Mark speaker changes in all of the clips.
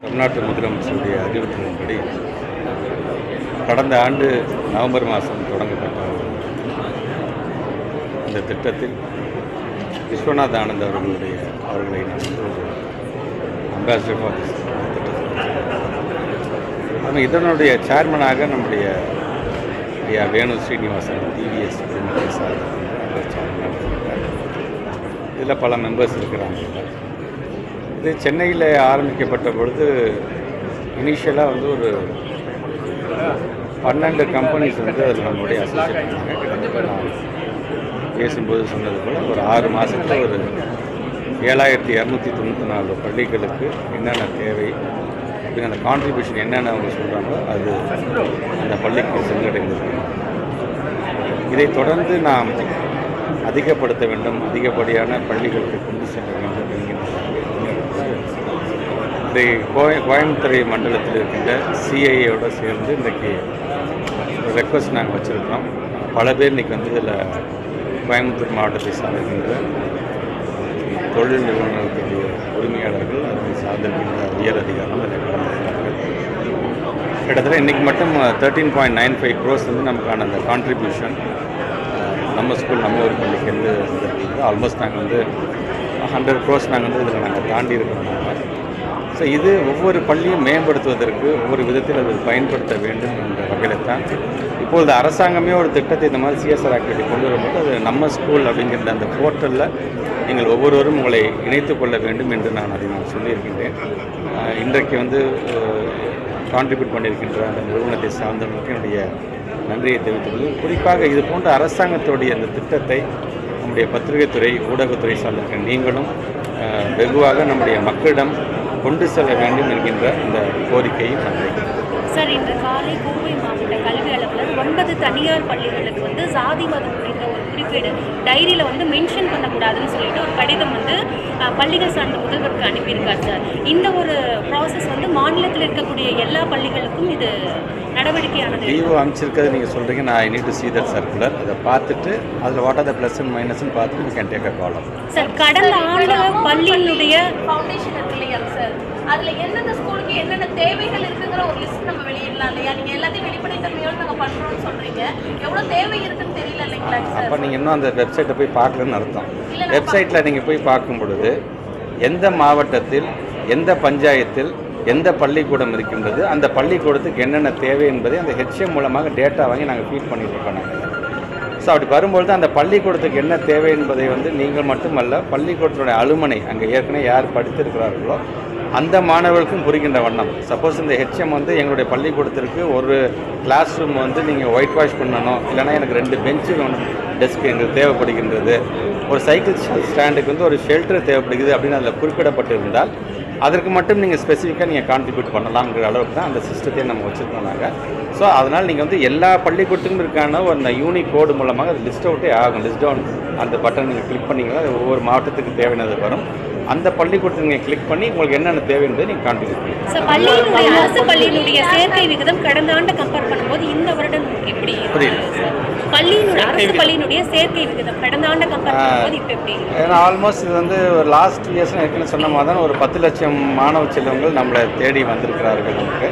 Speaker 1: தமிழ்நாட்டு முதலமைச்சருடைய அறிவுறுத்தலின்படி கடந்த ஆண்டு நவம்பர் மாதம் தொடங்கப்பட்ட இந்த திட்டத்தில் விஸ்வநாத் ஆனந்த் அவர்களுடைய அவர்களை நான் வந்து ஒரு அம்பாசிடர் ஃபார் திஸ் திட்டத்தில் இதனுடைய சேர்மனாக நம்முடைய ஐயா வேணு ஸ்ரீனிவாசன் டிவிஎஸ் சார் சேர்மனாக இருக்கார் இதில் பல மெம்பர்ஸ் இருக்கிறாங்க இது சென்னையில் ஆரம்பிக்கப்பட்ட பொழுது இனிஷியலாக வந்து ஒரு பன்னெண்டு கம்பெனிஸ் வந்து அதில் நம்மளுடைய அசோசியேட் பண்ணாங்க கிட்டத்தட்ட நான் பேசும்போது சொன்னது போல் ஒரு ஆறு மாதத்தில் ஒரு ஏழாயிரத்தி இரநூத்தி தொண்ணூற்றி நாலு பள்ளிகளுக்கு என்னென்ன தேவை அப்படின்னு அந்த கான்ட்ரிபியூஷன் என்னென்ன அவங்க சொல்கிறாங்களோ அது அந்த பள்ளிக்கு சென்றடைந்திருக்கு இதை தொடர்ந்து நாம் அதிகப்படுத்த வேண்டும் அதிகப்படியான பள்ளிகளுக்கு கொண்டு செல்ல வேண்டும் என்கின்ற இன்றைய கோய கோயம்புத்தூர் மண்டலத்தில் இருக்கின்ற சிஐஏயோடு சேர்ந்து இன்றைக்கி ஒரு ரெக்வஸ்ட் நாங்கள் வச்சுருக்கிறோம் பல பேர் இன்றைக்கி வந்து இதில் கோயம்புத்தூர் மாவட்டத்தை சார்ந்திருக்கின்ற தொழில் நிறுவனங்களுடைய உரிமையாளர்கள் அதை சார்ந்திருக்கின்ற உயர் அதிகாரிகள் அதில் கலந்துருக்கிறார்கள் கிட்டத்தட்ட இன்றைக்கி மட்டும் thirteen point nine five crores வந்து நமக்கான அந்த கான்ட்ரிபியூஷன் நம்ம ஸ்கூல் நம்ம ஒரு பள்ளிக்கு வந்து வந்திருக்கிறது ஆல்மோஸ்ட் நாங்கள் வந்து ஹண்ட்ரட் க்ரோஸ் நாங்கள் வந்து இதில் நாங்கள் தாண்டி இருக்கிறோம் நாங்கள் ஸோ இது ஒவ்வொரு பள்ளியும் மேம்படுத்துவதற்கு ஒவ்வொரு விதத்தில் அது பயன்படுத்த வேண்டும் என்ற வகையில் தான் இப்பொழுது அரசாங்கமே ஒரு திட்டத்தை இந்த மாதிரி சிஎஸ்ஆர் ஆக்டிவிட்டி கொண்டு வரும்போது அது நம்ம ஸ்கூல் அப்படிங்கிற அந்த போர்ட்டலில் நீங்கள் ஒவ்வொருவரும் உங்களை இணைத்து கொள்ள வேண்டும் என்று நான் அதை நான் சொல்லியிருக்கின்றேன் ஆஹ் இன்றைக்கு வந்து கான்ட்ரிபியூட் பண்ணியிருக்கின்ற அந்த நிறுவனத்தை சார்ந்தவர்களுக்கு என்னுடைய நன்றியை தெரிவித்துக் கொள்கிறேன் குறிப்பாக இது போன்ற அரசாங்கத்துடைய அந்த திட்டத்தை நம்முடைய பத்திரிகைத்துறை ஊடகத்துறை சார்ந்திருக்கிற நீங்களும் ஆஹ் வெகுவாக நம்முடைய மக்களிடம் கொண்டு செல்ல வேண்டும் என்கின்ற இந்த கோரிக்கையை நான் வைக்கிறேன்
Speaker 2: சார் இன்று காலை கோவை மாவட்ட கல்வி அலுவலர் ஒன்பது தனியார் பள்ளிகளுக்கு வந்து சாதி மதம் குறித்த ஒரு குறிப்பீடு டைரியில் வந்து மென்ஷன் பண்ணக்கூடாதுன்னு சொல்லிட்டு ஒரு கடிதம் வந்து அஹ், பள்ளிகள் சார்ந்த முதல்வருக்கு அனுப்பியிருக்கார் சார் இந்த ஒரு ப்ராசஸ் வந்து மாநிலத்தில் இருக்கக்கூடிய எல்லா பள்ளிகளுக்கும் இது நடவடிக்கையானது
Speaker 1: விவோ அமைச்சிருக்கிறது நீங்கள் சொல்கிறீங்க நான் I need to see that circular அதை பார்த்துட்டு அதில் what are the plus and மைனஸ்னு பார்த்துட்டு you can take a call
Speaker 2: sir கடந்த ஆண்டு பள்ளியினுடைய
Speaker 3: ஃபவுண்டேஷன் இருக்கு இல்லையா சார் அதுல எந்தெந்த ஸ்கூலுக்கு என்னென்ன தேவைகள் இருக்குங்கிற ஒரு லிஸ்ட் நம்ம வெளியிடலாம் இல்லையா நீங்க எல்லாத்தையும் வெளிப்படைத்தன்மையோட நாங்க பண்றோம்னு சொல்றீங்க எவ்வளவு தேவை இருக்குன்னு தெரியல இல்லைங்களா சார்
Speaker 1: அப்போ நீங்கள் இன்னும் அந்த வெப்சைட்டை போய் பார்க்கலன்னு அர்த்தம் வெப்சைட்டில் நீங்கள் போய் பார்க்கும் பொழுது எந்த மாவட்டத்தில் எந்த பஞ்சாயத்தில் எந்த பள்ளிக்கூடம் இருக்கின்றது அந்த பள்ளிக்கூடத்துக்கு என்னென்ன தேவை என்பதை அந்த ஹெச்எம் மூலமாக டேட்டா வாங்கி நாங்கள் ஃபீட் பண்ணிட்டு இருக்கோம் நாங்கள் ஸோ அப்படி வரும்பொழுது அந்த பள்ளிக்கூடத்துக்கு என்ன தேவை என்பதை வந்து நீங்கள் மட்டுமல்ல பள்ளிக்கூடத்தினுடைய அலுமனை அங்கே ஏற்கனவே யார் படித்திருக்கிறார்களோ அந்த மாணவர்களுக்கும் புரிகின்ற வண்ணம் சப்போஸ் இந்த ஹெச்எம் வந்து எங்களுடைய பள்ளிக்கூடத்திற்கு ஒரு கிளாஸ் ரூம் வந்து நீங்கள் ஒயிட் வாஷ் பண்ணணும் இல்லைன்னா எனக்கு ரெண்டு பெஞ்சு டெஸ்க் எங்களுக்கு தேவைப்படுகின்றது ஒரு சைக்கிள் ஸ்டாண்டுக்கு வந்து ஒரு ஷெல்டர் தேவைப்படுகிறது அப்படின்னு அதில் குறிப்பிடப்பட்டிருந்தால் அதற்கு மட்டும் நீங்கள் ஸ்பெசிஃபிக்காக நீங்கள் கான்ட்ரிபியூட் பண்ணலாம்ங்கிற அளவுக்கு தான் அந்த சிஸ்டத்தையும் நம்ம வச்சுருக்கோம் நாங்கள் ஸோ அதனால் நீங்கள் வந்து எல்லா பள்ளிக்கூடத்துக்கும் இருக்கான ஒரு அந்த யூனிக் கோடு மூலமாக அது லிஸ்ட் அவுட்டே ஆகும் லிஸ்ட் டவுன் அந்த பட்டன் நீங்கள் கிளிக் பண்ணிங்கன்னா அது ஒவ்வொரு மாவட்டத்துக்கு தேவையானது வரும் அந்த பள்ளிக்கூடத்தை நீங்கள் கிளிக் பண்ணி உங்களுக்கு என்னென்ன தேவை என்பதை நீங்கள் கான்ட்ரிபியூட் பண்ணலாம்
Speaker 2: சார் பள்ளியினுடைய அரசு பள்ளியினுடைய சேர்க்கை விகிதம் கடந்த ஆண்டு கம்பேர் பண்ணும்போது இந்த வருடம் எப்படி இருக்கு
Speaker 1: புரியல.
Speaker 2: சார்? பள்ளியினுடைய அரசு பள்ளியினுடைய சேர்க்கை விகிதம் கடந்த ஆண்டு கம்பேர் பண்ணும்போது இப்போ எப்படி இருக்கு?
Speaker 1: ஏன்னா ஆல்மோஸ்ட் இது வந்து ஒரு லாஸ்ட் இயர்ஸ் ஏற்கனவே சொன்ன மாதிரி தான் ஒரு பத்து லட்சம் மாணவ செல்வங்கள் நம்மளை தேடி வந்திருக்கிறார்கள் நமக்கு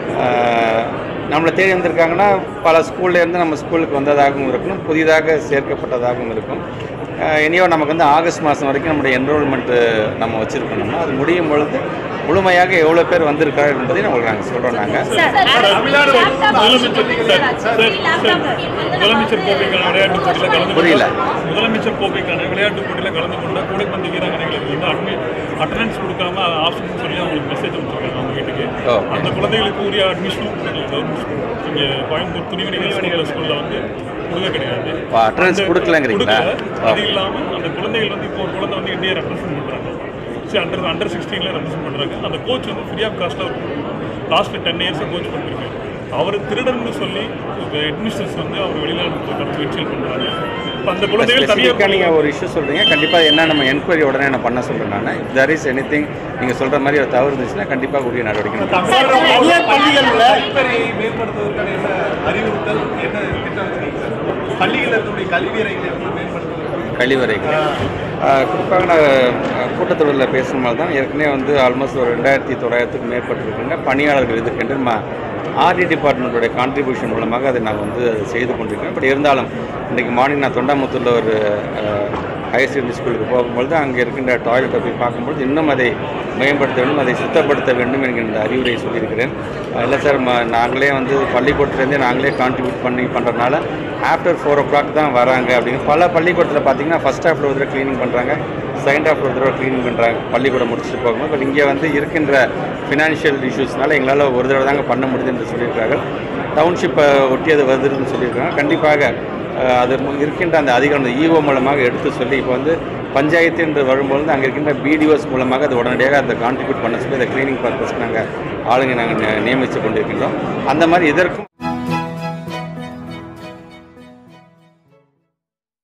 Speaker 1: ஆஹ், நம்மளை தேடி வந்திருக்காங்கன்னா பல ஸ்கூல்லேருந்து நம்ம ஸ்கூலுக்கு வந்ததாகவும் இருக்கும் புதிதாக சேர்க்கப்பட்டதாகவும் இருக்கும் இனியோ நமக்கு வந்து ஆகஸ்ட் மாதம் வரைக்கும் நம்முடைய என்ரோல்மெண்ட்டு நம்ம வச்சுருக்கோம் நம்ம அது முடியும் பொழுது முழுமையாக எவ்வளோ பேர் வந்திருக்கார்கள் என்பதை உங்களுக்கு நாங்கள் சொல்கிறோம் நாங்கள்
Speaker 2: சார் அரசு-
Speaker 3: தமிழ்நாடு
Speaker 4: முதலமைச்சர் கோப்பைக்கான விளையாட்டு போட்டியில் கலந்து
Speaker 1: புரியல.
Speaker 4: கொண்ட முதலமைச்சர் கோப்பைக்கான விளையாட்டு போட்டியில் கலந்து கொண்ட கூடைப்பந்து வீராங்கனைகளுக்கு வந்து அட்மி அட்டண்டன்ஸ் கொடுக்காம ஆப்ஷன் சொல்லி அவங்களுக்கு மெசேஜ் அனுப்பிச்சிருக்காங்க அவங்க வீட்டுக்கு
Speaker 1: ஓ.
Speaker 4: அந்த குழந்தைகளுக்கு உரிய அட்மிஷனும் கொடுக்கல கவர்மெண்ட் ஸ்கூல் இங்கே கோயம்புத்தூர் துணிவணிகள் ஸ்கூலில் ஸ்கூலில் வந்து கொடுக்க கிடையாது
Speaker 1: ஓ, attendance
Speaker 4: அந்த-
Speaker 1: கொடுக்கலங்கிறீங்களா?
Speaker 4: கொடுக்கல. அது இல்லாமல் அந்த குழந்தைகள் வந்து இப்போ ஒரு குழந்தை வந்து இந்தியா ரெப்ரசென்ட் பண்ணுறாங்க சரி அண்டர் அண்டர் சிக்ஸ்டீனில் ரெப்ரசென்ட் பண்ணுறாங்க அந்த கோச் வந்து ஃப்ரீ ஆஃப் காஸ்ட்டாக லாஸ்ட் டென் இயர்ஸாக கோச் பண்ணிருக்காரு அவர் திருடன்னு சொல்லி அட்மிஷன்ஸ் வந்து அவர் வெளிநாட்டு முயற்சிகள் பண்ணுறாங்க இப்போ அந்த குழந்தைகள் தனியார்
Speaker 1: ஸ்பெசிஃபிக்காக நீங்கள் ஒரு இஷ்யூ சொல்கிறீங்க கண்டிப்பாக என்ன நம்ம என்கொயரி உடனே நான் பண்ண சொல்கிறேன் நான் if there is anything நீங்கள் சொல்கிற மாதிரி ஒரு தவறு இருந்துச்சுன்னா கண்டிப்பாக உரிய நடவடிக்கை எடுப்போம்.
Speaker 5: தனியார் பள்ளிகளில் கழிப்பறையை மேம்படுத்துவதற்கான என்ன அறிவுறுத்தல் என்ன திட்டம் வச்சிருக்கீங்க சார் பள்ளிகளில் இருக்கக்கூடிய கல்வி அறைகளை வந்து மேம்படுத்துவதற்கு
Speaker 1: கழிவறைகள் ஆஹ் குறிப்பாக நான் கூட்டத்தொடரில் பேசும்போது தான் ஏற்கனவே வந்து ஆல்மோஸ்ட் ஒரு ரெண்டாயிரத்தி தொள்ளாயிரத்துக்கு மேற்பட்டிருக்கின்ற பணியாளர்கள் இதுக்கென்று ம ஆர்டி டிபார்ட்மெண்ட்டோடைய கான்ட்ரிபியூஷன் மூலமாக அதை நான் வந்து அதை செய்து கொண்டிருக்கிறேன் பட் இருந்தாலும் இன்றைக்கி மார்னிங் நான் தொண்டாமுத்தூரில் ஒரு ஹையர் செகண்டரி ஸ்கூலுக்கு போகும்பொழுது அங்கே இருக்கின்ற டாய்லெட்டை போய் பார்க்கும்பொழுது இன்னும் அதை மேம்படுத்த வேண்டும் அதை சுத்தப்படுத்த வேண்டும் என்கின்ற அறிவுரை சொல்லியிருக்கிறேன் இல்லை சார் ம நாங்களே வந்து பள்ளிக்கூடத்துலேருந்தே நாங்களே கான்ட்ரிபியூட் பண்ணி பண்ணுறதுனால ஆஃப்டர் ஃபோர் ஓ கிளாக் தான் வராங்க அப்படின்னு பல பள்ளிக்கூடத்தில் பார்த்தீங்கன்னா ஃபஸ்ட் ஹாஃபில் ஒரு தடவை க்ளீனிங் பண்ணுறாங்க செகண்ட் ஹாஃப் ஒரு தடவை க்ளீனிங் பண்ணுறாங்க பள்ளிக்கூடம் முடிச்சுட்டு போகும்போது பட் இங்கே வந்து இருக்கின்ற ஃபினான்ஷியல் இஷ்யூஸ்னால எங்களால் ஒரு தடவை தாங்க பண்ண முடியுது என்று சொல்லியிருக்கார்கள் டவுன்ஷிப்பை ஒட்டி அது வருதுன்னு சொல்லியிருக்காங்க கண்டிப்பாக அஹ், அது மு- இருக்கின்ற அந்த அதிகாரம் அந்த ஈஓ மூலமாக எடுத்து சொல்லி இப்போ வந்து பஞ்சாயத்து என்று வரும்பொழுது அங்கே இருக்கின்ற பிடிஓஸ் மூலமாக அது உடனடியாக அதை கான்ட்ரிபியூட் பண்ண சொல்லி அதை க்ளீனிங் பர்பஸ்க்கு நாங்கள் ஆளுங்க நாங்கள் நியமித்து கொண்டிருக்கின்றோம் அந்த மாதிரி இதற்கும்